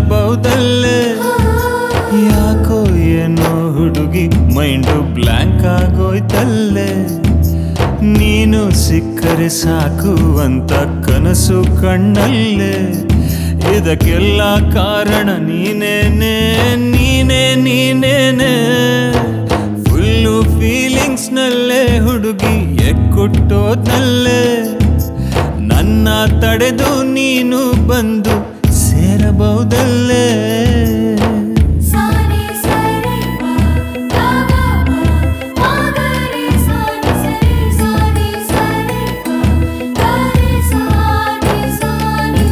ಸೇರಬಹುದಲ್ಲೇ ಯಾಕೋ ಏನೋ ಹುಡುಗಿ ಮೈಂಡು ಬ್ಲ್ಯಾಂಕ್ ಆಗೋಯ್ತಲ್ಲೇ ನೀನು ಸಿಕ್ಕರೆ ಸಾಕು ಅಂತ ಕನಸು ಕಣ್ಣಲ್ಲೇ ಇದಕ್ಕೆಲ್ಲ ಕಾರಣ ನೀನೇನೆ ನೀನೇ ನೀನೇನೆ ಫುಲ್ಲು ಫೀಲಿಂಗ್ಸ್ನಲ್ಲೇ ಹುಡುಗಿ ಎಕ್ಕುಟ್ಟೋದ್ನಲ್ಲೇ ನನ್ನ ತಡೆದು ನೀನು ಬಂದು ಸೇರಬಹುದಲ್ಲೇ ಸಾನಿ ಸರಿ ಗ ಗ ಮ ಗ ರಿ ಸಾನಿ ಸರಿ ಸಾನಿ ಸರಿ ಗ ರಿ ಸಾನಿ ಸಾನಿ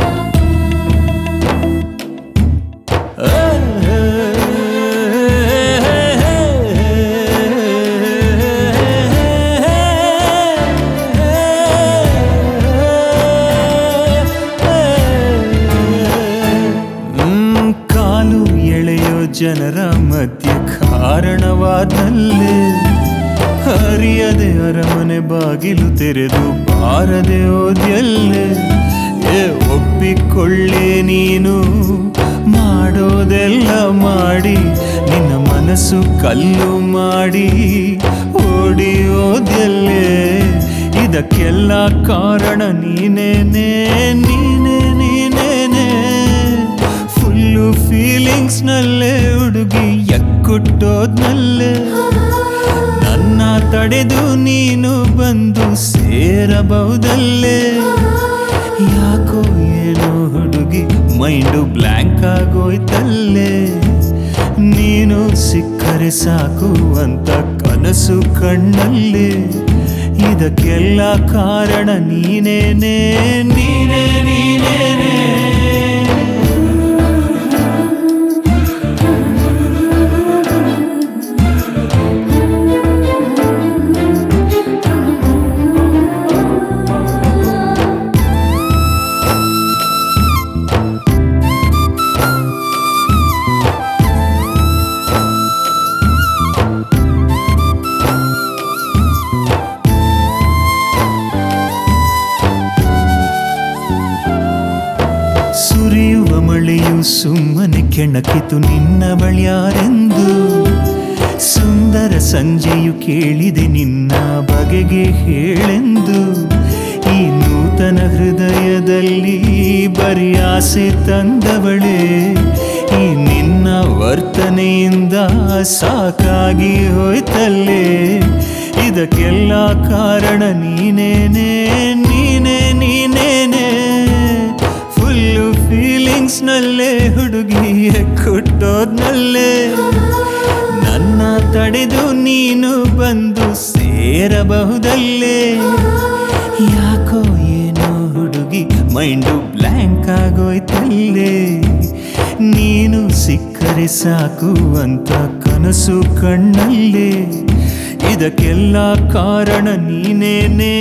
ಹ್ಮ್, ಕಾಲು ಎಳೆಯೋ ಜನರ ಮಧ್ಯೆ ಕಾರಣವಾದಲ್ಲೇ ಹರಿಯದೆ ಅರಮನೆ ಬಾಗಿಲು ತೆರೆದು ಬಾರದೆ ಓದ್ಯಲ್ಲೇ ಏ ಒಪ್ಪಿಕೊಳ್ಳೆ ನೀನು ಮಾಡೋದೆಲ್ಲ ಮಾಡಿ ನಿನ್ನ ಮನಸ್ಸು ಕಲ್ಲು ಮಾಡಿ ಓಡಿ ಓದ್ಯಲ್ಲೇ ಇದಕ್ಕೆಲ್ಲ ಕಾರಣ ನೀನೇನೆ ನೀನೇ ನೀನೇನೆ ಫುಲ್ಲು ಫೀಲಿಂಗ್ಸ್ನಲ್ಲೇ ಹುಡುಗಿ ಎಕ್ಕುಟ್ಟೋದ್ನಲ್ಲೇ ನನ್ನ ತಡೆದು ನೀನು ಬಂದು ಸೇರಬಹುದಲ್ಲೇ ಯಾಕೋ ಏನೋ ಹುಡುಗಿ ಮೈಂಡು ಬ್ಲ್ಯಾಂಕ್ ಆಗೋಯ್ತಲ್ಲೇ ನೀನು ಸಿಕ್ಕರೆ ಸಾಕು ಅಂತ ಕನಸು ಕಣ್ಣಲ್ಲಿ ಇದಕ್ಕೆಲ್ಲ ಕಾರಣ ನೀನೇನೆ ನೀನೇ ನೀನೇನೆ ಸುರಿಯುವ ಮಳೆಯು ಸುಮ್ಮನೆ ಕೆಣಕಿತು ನಿನ್ನ ಬಳ್ಯಾರೆಂದು ಸುಂದರ ಸಂಜೆಯು ಕೇಳಿದೆ ನಿನ್ನ ಬಗೆಗೆ ಹೇಳೆಂದು ಈ ನೂತನ ಹೃದಯದಲ್ಲಿ ಬರೀ ಆಸೆ ತಂದವಳೆ ಈ ನಿನ್ನ ವರ್ತನೆಯಿಂದ ಸಾಕಾಗಿ ಹೋಯ್ತಲ್ಲೇ ಇದಕ್ಕೆಲ್ಲ ಕಾರಣ ನೀನೇನೆ ನೀನೇ ನೀನೇನೆ ಫುಲ್ಲು ಫೀಲಿಂಗ್ಸ್ನಲ್ಲೇ ಹುಡುಗಿ ಕೊಟ್ಟೋದ್ನಲ್ಲೇ ನನ್ನ ತಡೆದು ನೀನು ಬಂದು ಸೇರಬಹುದಲ್ಲೇ ಯಾಕೋ ಏನೋ ಹುಡುಗಿ ಮೈಂಡು ಬ್ಲ್ಯಾಂಕ್ ಆಗೋಯ್ತಲ್ಲೇ ನೀನು ಸಿಕ್ಕರೆ ಸಾಕು ಅಂತ ಕನಸು ಕಣ್ಣಲ್ಲೇ ಇದಕ್ಕೆಲ್ಲ ಕಾರಣ ನೀನೇನೆ